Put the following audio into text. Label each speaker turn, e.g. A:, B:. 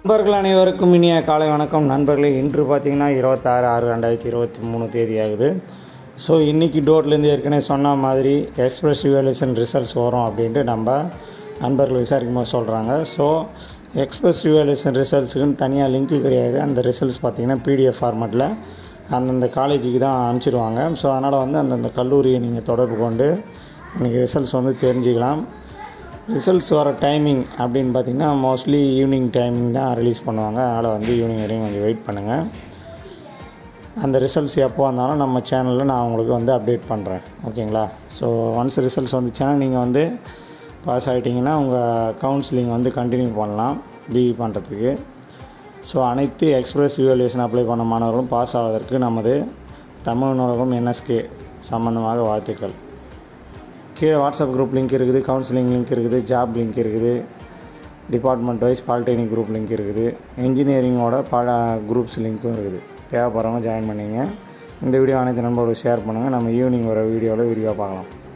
A: நண்பர்கள் அனைவருக்கும் இனிய காலை வணக்கம் நண்பர்களே இன்று பார்த்தீங்கன்னா இருபத்தாறு ஆறு ரெண்டாயிரத்தி இருபத்தி மூணு தேதி ஆகுது ஸோ இன்றைக்கி டோர்லேருந்து ஏற்கனவே சொன்ன மாதிரி எக்ஸ்பிரஸ் ரிவாலுவேஷன் ரிசல்ட்ஸ் வரும் அப்படின்ட்டு நம்ம நண்பர்கள் விசாரிக்கும் போது சொல்கிறாங்க ஸோ எக்ஸ்பிரஸ் ரிவாலுவேஷன் ரிசல்ட்ஸுக்குன்னு தனியாக லிங்க்கு கிடையாது அந்த ரிசல்ட்ஸ் பார்த்தீங்கன்னா பிடிஎஃப் ஃபார்மேட்டில் அந்தந்த காலேஜுக்கு தான் அனுப்பிச்சிடுவாங்க ஸோ அதனால் வந்து அந்தந்த கல்லூரியை நீங்கள் தொடர்பு கொண்டு இன்றைக்கி ரிசல்ட்ஸ் வந்து தெரிஞ்சுக்கலாம் ரிசல்ட்ஸ் வர டைமிங் அப்படின்னு பார்த்தீங்கன்னா மோஸ்ட்லி ஈவினிங் டைமிங் தான் ரிலீஸ் பண்ணுவாங்க அதனால் வந்து ஈவினிங் வரையும் கொஞ்சம் வெயிட் பண்ணுங்கள் அந்த ரிசல்ட்ஸ் எப்போ வந்தாலும் நம்ம சேனலில் நான் உங்களுக்கு வந்து அப்டேட் பண்ணுறேன் ஓகேங்களா ஸோ ஒன்ஸ் ரிசல்ட்ஸ் வந்துச்சுன்னா நீங்கள் வந்து பாஸ் ஆகிட்டிங்கன்னா உங்கள் கவுன்சிலிங் வந்து கண்டினியூ பண்ணலாம் பிஇ பண்ணுறதுக்கு ஸோ அனைத்து எக்ஸ்பிரஸ் ரிவல்யூஷன் அப்ளை பண்ண மாணவர்களும் பாஸ் ஆவதற்கு நமது தமிழ் நூலகம் என்எஸ்கே சம்பந்தமாக வாழ்த்துக்கள் கீழே வாட்ஸ்அப் குரூப் லிங்க் இருக்குது கவுன்சிலிங் லிங்க் இருக்குது ஜாப் லிங்க் இருக்குது department wise polytechnic group link இருக்குது இன்ஜினியரிங்கோட பல குரூப்ஸ் லிங்க்கும் இருக்குது தேவைப்படுறவங்க ஜாயின் பண்ணிங்க இந்த வீடியோ அனைத்து நண்பர்களுக்கு ஷேர் பண்ணுங்கள் நம்ம ஈவினிங் வர வீடியோவில் விரிவாக பார்க்கலாம்